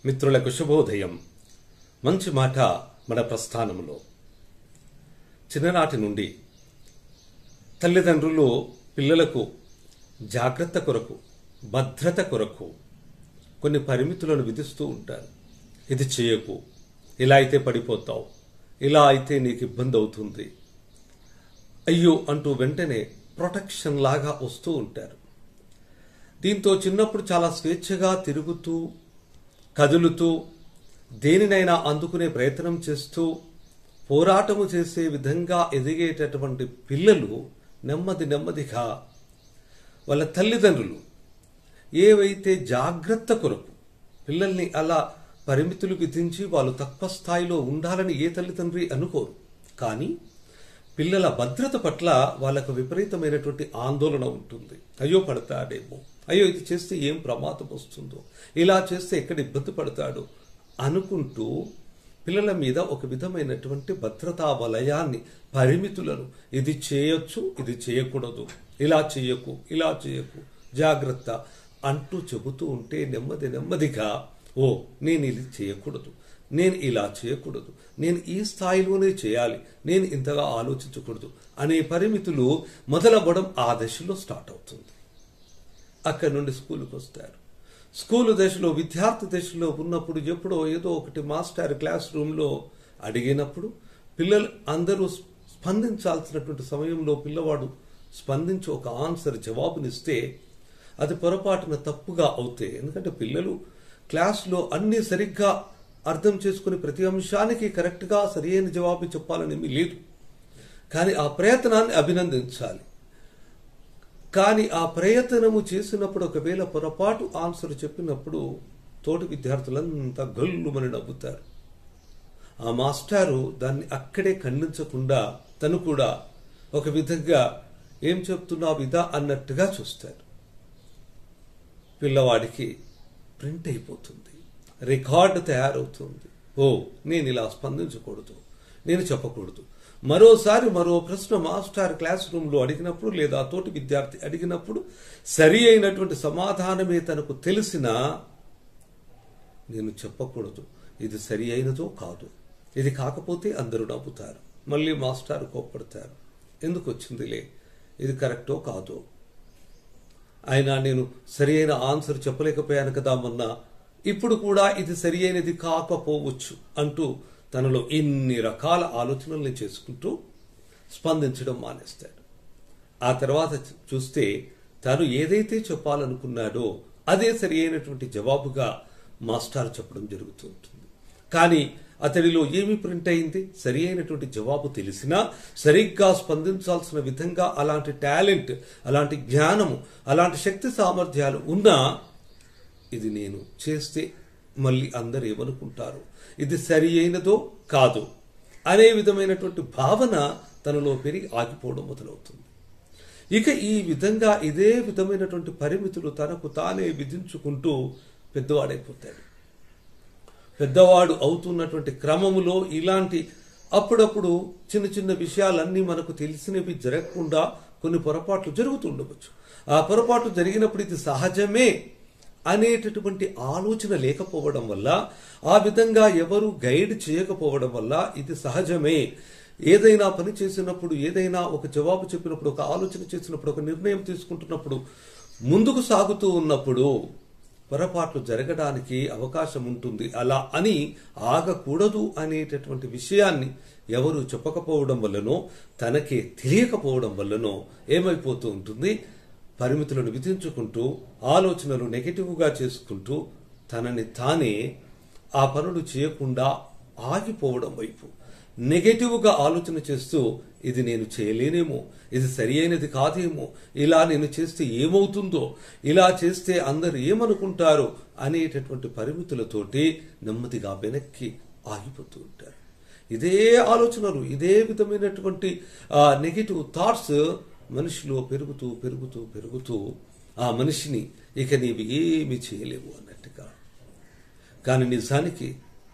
మిత్రులకు శుభోదయం మంచి మాట మన ప్రస్థానంలో చిన్ననాటి నుండి తల్లిదండ్రులు పిల్లలకు జాగ్రత్త కొరకు భద్రత కొరకు కొన్ని పరిమితులను విధిస్తూ ఉంటారు ఇది చేయకు ఇలా అయితే పడిపోతావు ఇలా అయితే నీకు ఇబ్బంది అవుతుంది అయ్యో అంటూ వెంటనే ప్రొటెక్షన్ లాగా వస్తూ ఉంటారు దీంతో చిన్నప్పుడు చాలా స్వేచ్ఛగా తిరుగుతూ కదులుతూ దేనినైనా అందుకునే ప్రయత్నం చేస్తూ పోరాటము చేసే విధంగా ఎదిగేటటువంటి పిల్లలు నెమ్మది నెమ్మదిగా వాళ్ళ తల్లిదండ్రులు ఏవైతే జాగ్రత్త కొరకు పిల్లల్ని అలా పరిమితులు విధించి వాళ్ళు తక్కువ స్థాయిలో ఉండాలని ఏ తల్లిదండ్రి అనుకోరు కానీ పిల్లల భద్రత పట్ల వాళ్ళకు విపరీతమైనటువంటి ఆందోళన ఉంటుంది అయ్యో పడతాడేమో అయ్యో ఇది చేస్తే ఏం ప్రమాదం వస్తుందో ఇలా చేస్తే ఎక్కడ ఇబ్బంది పడతాడు అనుకుంటూ పిల్లల మీద ఒక విధమైనటువంటి భద్రతా వలయాన్ని పరిమితులను ఇది చేయొచ్చు ఇది చేయకూడదు ఇలా చేయకు ఇలా చేయకు జాగ్రత్త అంటూ చెబుతూ ఉంటే నెమ్మది నెమ్మదిగా ఓ నేను ఇది చేయకూడదు నేను ఇలా చేయకూడదు నేను ఈ స్థాయిలోనే చేయాలి నేను ఇంతగా ఆలోచించకూడదు అనే పరిమితులు మొదలవ్వడం ఆ దశలో స్టార్ట్ అవుతుంది అక్కడి నుండి స్కూల్కి వస్తారు స్కూలు దశలో విద్యార్థి దశలో ఉన్నప్పుడు ఎప్పుడో ఏదో ఒకటి మాస్టర్ క్లాస్ రూమ్లో అడిగినప్పుడు పిల్లలు అందరూ స్పందించాల్సినటువంటి సమయంలో పిల్లవాడు స్పందించి ఒక ఆన్సర్ జవాబునిస్తే అది పొరపాటున తప్పుగా అవుతే ఎందుకంటే పిల్లలు క్లాస్లో అన్ని సరిగ్గా అర్థం చేసుకుని ప్రతి అంశానికి కరెక్ట్గా సరియైన జవాబు చెప్పాలనేమి లేదు కానీ ఆ ప్రయత్నాన్ని అభినందించాలి కానీ ఆ ప్రయత్నము చేసినప్పుడు ఒకవేళ పొరపాటు ఆన్సర్ చెప్పినప్పుడు తోటి విద్యార్థులంతా గల్లుమని నవ్వుతారు ఆ మాస్టారు దాన్ని అక్కడే ఖండించకుండా తను కూడా ఒక విధంగా ఏం చెప్తున్నావు ఇదా అన్నట్టుగా చూస్తారు పిల్లవాడికి ప్రింట్ అయిపోతుంది రికార్డు తయారవుతుంది ఓ నేను ఇలా స్పందించకూడదు నేను చెప్పకూడదు మరోసారి మరో ప్రశ్న మాస్టర్ క్లాస్ రూమ్లో అడిగినప్పుడు లేదా తోటి విద్యార్థి అడిగినప్పుడు సరి అయినటువంటి సమాధానమే తనకు తెలిసినా నేను చెప్పకూడదు ఇది సరి అయినదో కాదు ఇది కాకపోతే అందరూ నవ్వుతారు మళ్ళీ మాస్టర్ కోప్పడతారు ఎందుకు వచ్చిందిలే ఇది కరెక్టో కాదో అయినా నేను సరి అయిన ఆన్సర్ చెప్పలేకపోయాను కదా మొన్న ఇప్పుడు కూడా ఇది సరి అయినది కాకపోవచ్చు అంటూ తనలో ఇన్ని రకాల ఆలోచనల్ని చేసుకుంటూ స్పందించడం మానేస్తాడు ఆ తర్వాత చూస్తే తను ఏదైతే చెప్పాలనుకున్నాడో అదే సరి అయినటువంటి జవాబుగా మాస్టర్ చెప్పడం జరుగుతూ ఉంటుంది కానీ అతడిలో ఏమి ప్రింట్ అయింది సరి అయినటువంటి జవాబు తెలిసినా సరిగ్గా స్పందించాల్సిన విధంగా అలాంటి టాలెంట్ అలాంటి జ్ఞానము అలాంటి శక్తి సామర్థ్యాలు ఉన్నా ఇది నేను చేస్తే మళ్ళీ అందరు ఏమనుకుంటారు ఇది సరి అయినదో కాదు అనే విధమైనటువంటి భావన తనలో పెరిగి ఆగిపోవడం మొదలవుతుంది ఇక ఈ విధంగా ఇదే విధమైనటువంటి పరిమితులు తనకు తానే విధించుకుంటూ పెద్దవాడైపోతాడు పెద్దవాడు అవుతున్నటువంటి క్రమములో ఇలాంటి అప్పుడప్పుడు చిన్న చిన్న విషయాలన్నీ మనకు తెలిసినవి జరగకుండా కొన్ని పొరపాట్లు జరుగుతుండవచ్చు ఆ పొరపాటు జరిగినప్పుడు ఇది సహజమే అనేటటువంటి ఆలోచన లేకపోవడం వల్ల ఆ విధంగా ఎవరు గైడ్ చేయకపోవడం వల్ల ఇది సహజమే ఏదైనా పని చేసినప్పుడు ఏదైనా ఒక జవాబు చెప్పినప్పుడు ఒక ఆలోచన చేసినప్పుడు ఒక నిర్ణయం తీసుకుంటున్నప్పుడు ముందుకు సాగుతూ ఉన్నప్పుడు పొరపాట్లు జరగడానికి అవకాశం ఉంటుంది అలా అని ఆగకూడదు అనేటటువంటి విషయాన్ని ఎవరు చెప్పకపోవడం వల్లనో తనకే తెలియకపోవడం వల్లనో ఏమైపోతూ ఉంటుంది పరిమితులను విధించుకుంటూ ఆలోచనలు నెగటివ్గా చేసుకుంటూ తనని తానే ఆ పనులు చేయకుండా ఆగిపోవడం వైపు నెగటివ్గా ఆలోచన చేస్తూ ఇది నేను చేయలేనేమో ఇది సరి అయినది కాదేమో ఇలా నేను చేస్తే ఏమవుతుందో ఇలా చేస్తే అందరు ఏమనుకుంటారో అనేటటువంటి పరిమితులతోటి నెమ్మదిగా వెనక్కి ఆగిపోతూ ఉంటారు ఇదే ఆలోచనలు ఇదే విధమైనటువంటి నెగిటివ్ థాట్స్ మనిషిలో పెరుగుతూ పెరుగుతూ పెరుగుతూ ఆ మనిషిని ఇక నీవి ఏమి చేయలేవు అన్నట్టుగా కానీ నిజానికి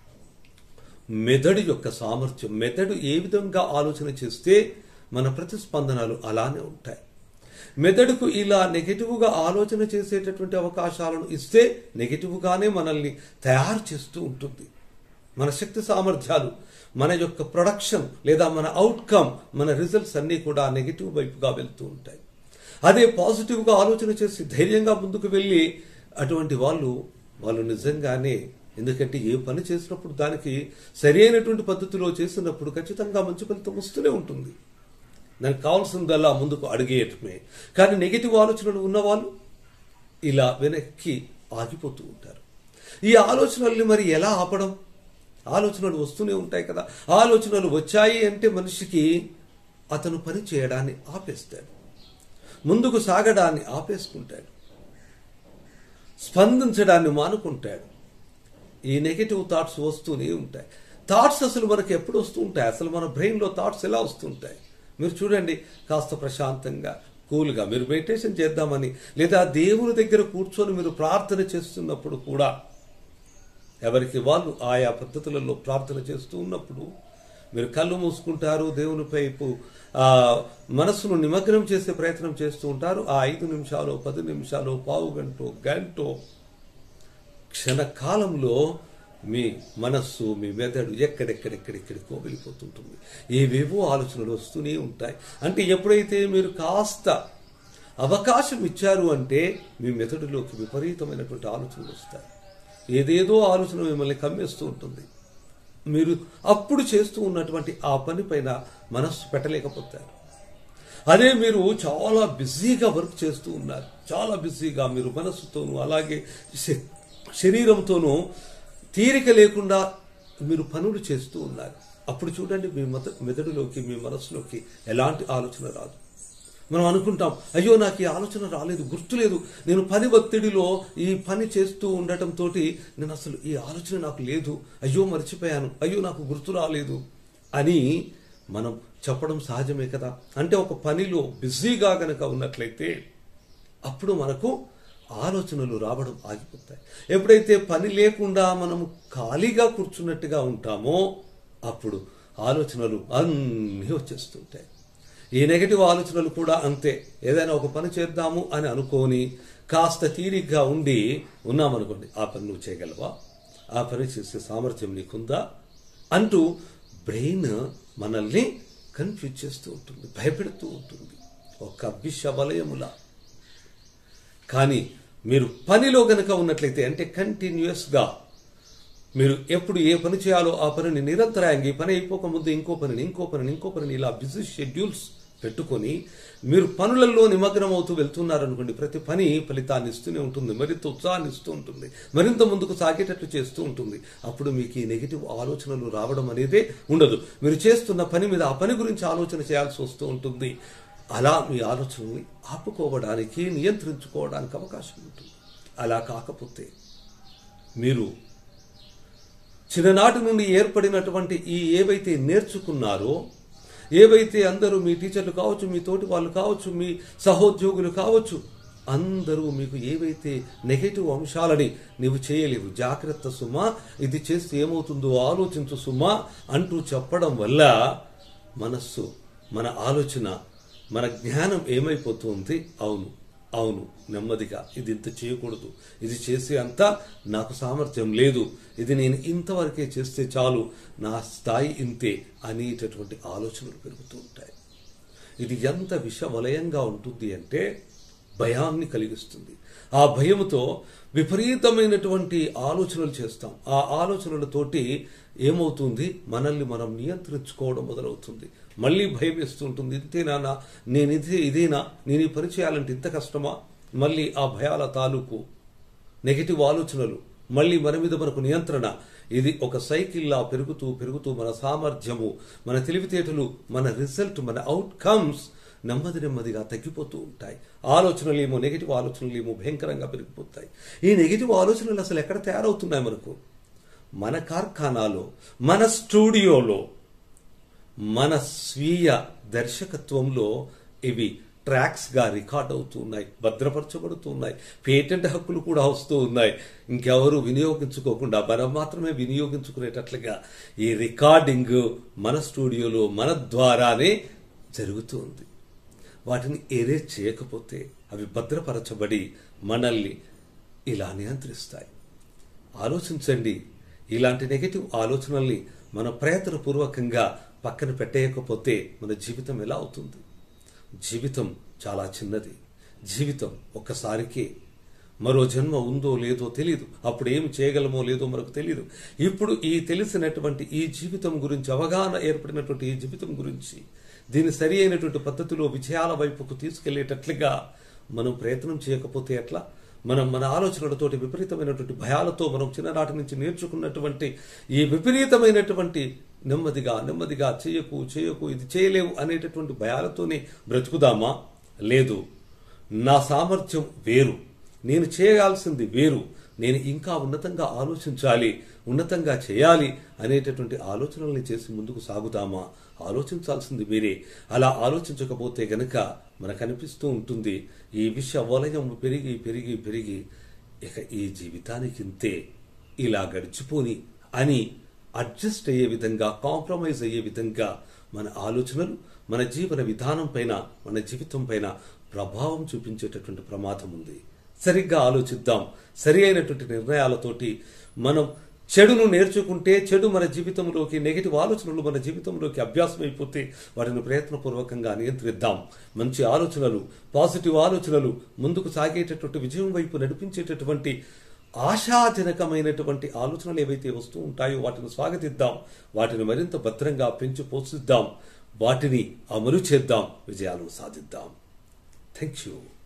మెదడు యొక్క సామర్థ్యం మెదడు ఏ విధంగా ఆలోచన చేస్తే మన ప్రతిస్పందనలు అలానే ఉంటాయి మెదడుకు ఇలా నెగటివ్గా ఆలోచన చేసేటటువంటి అవకాశాలను ఇస్తే నెగటివ్గానే మనల్ని తయారు చేస్తూ ఉంటుంది మన శక్తి సామర్థ్యాలు మన యొక్క ప్రొడక్షన్ లేదా మన అవుట్కమ్ మన రిజల్ట్స్ అన్నీ కూడా నెగిటివ్ వైపుగా వెళ్తూ ఉంటాయి అదే పాజిటివ్గా ఆలోచన చేసి ధైర్యంగా ముందుకు వెళ్ళి అటువంటి వాళ్ళు వాళ్ళు నిజంగానే ఎందుకంటే ఏ పని చేసినప్పుడు దానికి సరి అయినటువంటి పద్ధతిలో చేసినప్పుడు ఖచ్చితంగా మంచి ఫలితం వస్తూనే ఉంటుంది దానికి కావాల్సిందల్లా ముందుకు అడిగేయటమే కానీ నెగిటివ్ ఆలోచనలు ఉన్నవాళ్ళు ఇలా వెనక్కి ఆగిపోతూ ఉంటారు ఈ ఆలోచనల్ని మరి ఎలా ఆపడం ఆలోచనలు వస్తూనే ఉంటాయి కదా ఆలోచనలు వచ్చాయి అంటే మనిషికి అతను పని చేయడాన్ని ఆపేస్తాడు ముందుకు సాగడాన్ని ఆపేసుకుంటాడు స్పందించడాన్ని మానుకుంటాడు ఈ నెగిటివ్ థాట్స్ వస్తూనే ఉంటాయి థాట్స్ అసలు మనకి ఎప్పుడు వస్తూ ఉంటాయి అసలు మన బ్రెయిన్లో థాట్స్ ఎలా వస్తుంటాయి మీరు చూడండి కాస్త ప్రశాంతంగా కూల్గా మీరు మెడిటేషన్ చేద్దామని లేదా దేవుని దగ్గర కూర్చొని మీరు ప్రార్థన చేస్తున్నప్పుడు కూడా ఎవరికి వాళ్ళు ఆయా పద్ధతులలో ప్రార్థన చేస్తూ ఉన్నప్పుడు మీరు కళ్ళు మూసుకుంటారు దేవుని వైపు ఆ మనస్సును నిమగ్నం చేసే ప్రయత్నం చేస్తూ ఉంటారు ఆ ఐదు నిమిషాలు పది నిమిషాలు పావు గంటో గంటో క్షణకాలంలో మీ మనస్సు మీ మెదడు ఎక్కడెక్కడెక్కడెక్కడికో వెళ్ళిపోతుంటుంది ఏవేవో ఆలోచనలు వస్తూనే ఉంటాయి అంటే ఎప్పుడైతే మీరు కాస్త అవకాశం ఇచ్చారు అంటే మీ మెదడులోకి విపరీతమైనటువంటి ఆలోచనలు వస్తాయి ఏదేదో ఆలోచన మిమ్మల్ని కమ్మేస్తూ ఉంటుంది మీరు అప్పుడు చేస్తూ ఉన్నటువంటి ఆ పని పైన మనస్సు పెట్టలేకపోతారు అదే మీరు చాలా బిజీగా వర్క్ చేస్తూ ఉన్నారు చాలా బిజీగా మీరు మనస్సుతోనూ అలాగే శ- శరీరంతోనూ తీరిక లేకుండా మీరు పనులు చేస్తూ ఉన్నారు అప్పుడు చూడండి మీ మత మెదడులోకి మీ మనసులోకి ఎలాంటి ఆలోచన రాదు మనం అనుకుంటాం అయ్యో నాకు ఈ ఆలోచన రాలేదు గుర్తులేదు నేను పని ఒత్తిడిలో ఈ పని చేస్తూ ఉండటంతో నేను అసలు ఈ ఆలోచన నాకు లేదు అయ్యో మర్చిపోయాను అయ్యో నాకు గుర్తు రాలేదు అని మనం చెప్పడం సహజమే కదా అంటే ఒక పనిలో బిజీగా గనక ఉన్నట్లయితే అప్పుడు మనకు ఆలోచనలు రావడం ఆగిపోతాయి ఎప్పుడైతే పని లేకుండా మనము ఖాళీగా కూర్చున్నట్టుగా ఉంటామో అప్పుడు ఆలోచనలు అన్నీ వచ్చేస్తుంటాయి ఈ నెగటివ్ ఆలోచనలు కూడా అంతే ఏదైనా ఒక పని చేద్దాము అని అనుకోని కాస్త తీరిగ్గా ఉండి ఉన్నామనుకోండి ఆ పని నువ్వు చేయగలవా ఆ పని చేసే సామర్థ్యం నీకుందా అంటూ బ్రెయిన్ మనల్ని కన్ఫ్యూజ్ చేస్తూ ఉంటుంది భయపెడుతూ ఉంటుంది ఒక విషవలయములా కానీ మీరు పనిలో గనక ఉన్నట్లయితే అంటే కంటిన్యూస్గా మీరు ఎప్పుడు ఏ పని చేయాలో ఆ పనిని నిరంతరాయంగా ఈ పని అయిపోక ముందు ఇంకో పనిని ఇంకో పనిని ఇంకో పనిని ఇలా బిజీ షెడ్యూల్స్ పెట్టుకొని మీరు పనులలో నిమగ్నం అవుతూ వెళ్తున్నారనుకోండి ప్రతి పని ఫలితాన్ని ఇస్తూనే ఉంటుంది మరింత ఉత్సాహాన్ని ఇస్తూ ఉంటుంది మరింత ముందుకు సాగేటట్లు చేస్తూ ఉంటుంది అప్పుడు మీకు ఈ నెగిటివ్ ఆలోచనలు రావడం అనేదే ఉండదు మీరు చేస్తున్న పని మీద ఆ పని గురించి ఆలోచన చేయాల్సి వస్తూ ఉంటుంది అలా మీ ఆలోచనల్ని ఆపుకోవడానికి నియంత్రించుకోవడానికి అవకాశం ఉంటుంది అలా కాకపోతే మీరు చిన్ననాటి నుండి ఏర్పడినటువంటి ఈ ఏవైతే నేర్చుకున్నారో ఏవైతే అందరూ మీ టీచర్లు కావచ్చు మీ తోటి వాళ్ళు కావచ్చు మీ సహోద్యోగులు కావచ్చు అందరూ మీకు ఏవైతే నెగటివ్ అంశాలని నీవు చేయలేవు జాగ్రత్త సుమా ఇది చేస్తే ఏమవుతుందో ఆలోచించు సుమా అంటూ చెప్పడం వల్ల మనస్సు మన ఆలోచన మన జ్ఞానం ఏమైపోతుంది అవును అవును నెమ్మదిగా ఇది ఇంత చేయకూడదు ఇది చేసే అంత నాకు సామర్థ్యం లేదు ఇది నేను ఇంతవరకే చేస్తే చాలు నా స్థాయి ఇంతే అనేటటువంటి ఆలోచనలు పెరుగుతూ ఉంటాయి ఇది ఎంత విషవలయంగా ఉంటుంది అంటే భయాన్ని కలిగిస్తుంది ఆ భయముతో విపరీతమైనటువంటి ఆలోచనలు చేస్తాం ఆ ఆలోచనలతోటి ఏమవుతుంది మనల్ని మనం నియంత్రించుకోవడం మొదలవుతుంది మళ్ళీ భయం వేస్తూ ఉంటుంది ఇంతేనా నా- నేను ఇది ఇదేనా నేను ఈ పని చేయాలంటే ఇంత కష్టమా మళ్ళీ ఆ భయాల తాలూకు నెగిటివ్ ఆలోచనలు మళ్ళీ మన మీద మనకు నియంత్రణ ఇది ఒక సైకిల్లా పెరుగుతూ పెరుగుతూ మన సామర్థ్యము మన తెలివితేటలు మన రిజల్ట్ మన అవుట్కమ్స్ నెమ్మది నెమ్మదిగా తగ్గిపోతూ ఉంటాయి ఆలోచనలు ఏమో నెగిటివ్ ఆలోచనలు ఏమో భయంకరంగా పెరిగిపోతాయి ఈ నెగిటివ్ ఆలోచనలు అసలు ఎక్కడ తయారవుతున్నాయి మనకు మన కార్ఖానాలో మన స్టూడియోలో మన స్వీయ దర్శకత్వంలో ఇవి ట్రాక్స్ గా రికార్డ్ అవుతూ ఉన్నాయి భద్రపరచబడుతూ ఉన్నాయి పేటెంట్ హక్కులు కూడా వస్తూ ఉన్నాయి ఇంకెవరు వినియోగించుకోకుండా మనం మాత్రమే వినియోగించుకునేటట్లుగా ఈ రికార్డింగ్ మన స్టూడియోలో మన ద్వారానే జరుగుతుంది వాటిని ఎరేజ్ చేయకపోతే అవి భద్రపరచబడి మనల్ని ఇలా నియంత్రిస్తాయి ఆలోచించండి ఇలాంటి నెగటివ్ ఆలోచనల్ని మన ప్రయత్నపూర్వకంగా పక్కన పెట్టేయకపోతే మన జీవితం ఎలా అవుతుంది జీవితం చాలా చిన్నది జీవితం ఒక్కసారికే మరో జన్మ ఉందో లేదో తెలియదు అప్పుడు ఏమి చేయగలమో లేదో మనకు తెలియదు ఇప్పుడు ఈ తెలిసినటువంటి ఈ జీవితం గురించి అవగాహన ఏర్పడినటువంటి ఈ జీవితం గురించి దీని సరి అయినటువంటి పద్ధతిలో విజయాల వైపుకు తీసుకెళ్లేటట్లుగా మనం ప్రయత్నం చేయకపోతే ఎట్లా మనం మన ఆలోచనలతోటి విపరీతమైనటువంటి భయాలతో మనం చిన్ననాటి నుంచి నేర్చుకున్నటువంటి ఈ విపరీతమైనటువంటి నెమ్మదిగా నెమ్మదిగా చేయకు చేయకు ఇది చేయలేవు అనేటటువంటి భయాలతోనే బ్రతుకుదామా లేదు నా సామర్థ్యం వేరు నేను చేయాల్సింది వేరు నేను ఇంకా ఉన్నతంగా ఆలోచించాలి ఉన్నతంగా చేయాలి అనేటటువంటి ఆలోచనల్ని చేసి ముందుకు సాగుతామా ఆలోచించాల్సింది వేరే అలా ఆలోచించకపోతే గనక మనకు అనిపిస్తూ ఉంటుంది ఈ విషయ వలయం పెరిగి పెరిగి పెరిగి ఇక ఈ జీవితానికి ఇంతే ఇలా గడిచిపోని అని అడ్జస్ట్ అయ్యే విధంగా కాంప్రమైజ్ అయ్యే విధంగా మన ఆలోచనలు మన జీవన విధానం పైన మన జీవితం పైన ప్రభావం చూపించేటటువంటి ప్రమాదం ఉంది సరిగ్గా ఆలోచిద్దాం సరి అయినటువంటి నిర్ణయాలతోటి మనం చెడును నేర్చుకుంటే చెడు మన జీవితంలోకి నెగిటివ్ ఆలోచనలు మన జీవితంలోకి అభ్యాసం అయిపోతే వాటిని ప్రయత్నపూర్వకంగా నియంత్రిద్దాం మంచి ఆలోచనలు పాజిటివ్ ఆలోచనలు ముందుకు సాగేటటువంటి విజయం వైపు నడిపించేటటువంటి ఆశాజనకమైనటువంటి ఆలోచనలు ఏవైతే వస్తూ ఉంటాయో వాటిని స్వాగతిద్దాం వాటిని మరింత భద్రంగా పెంచి పోషిద్దాం వాటిని అమలు చేద్దాం విజయాలను సాధిద్దాం థ్యాంక్ యూ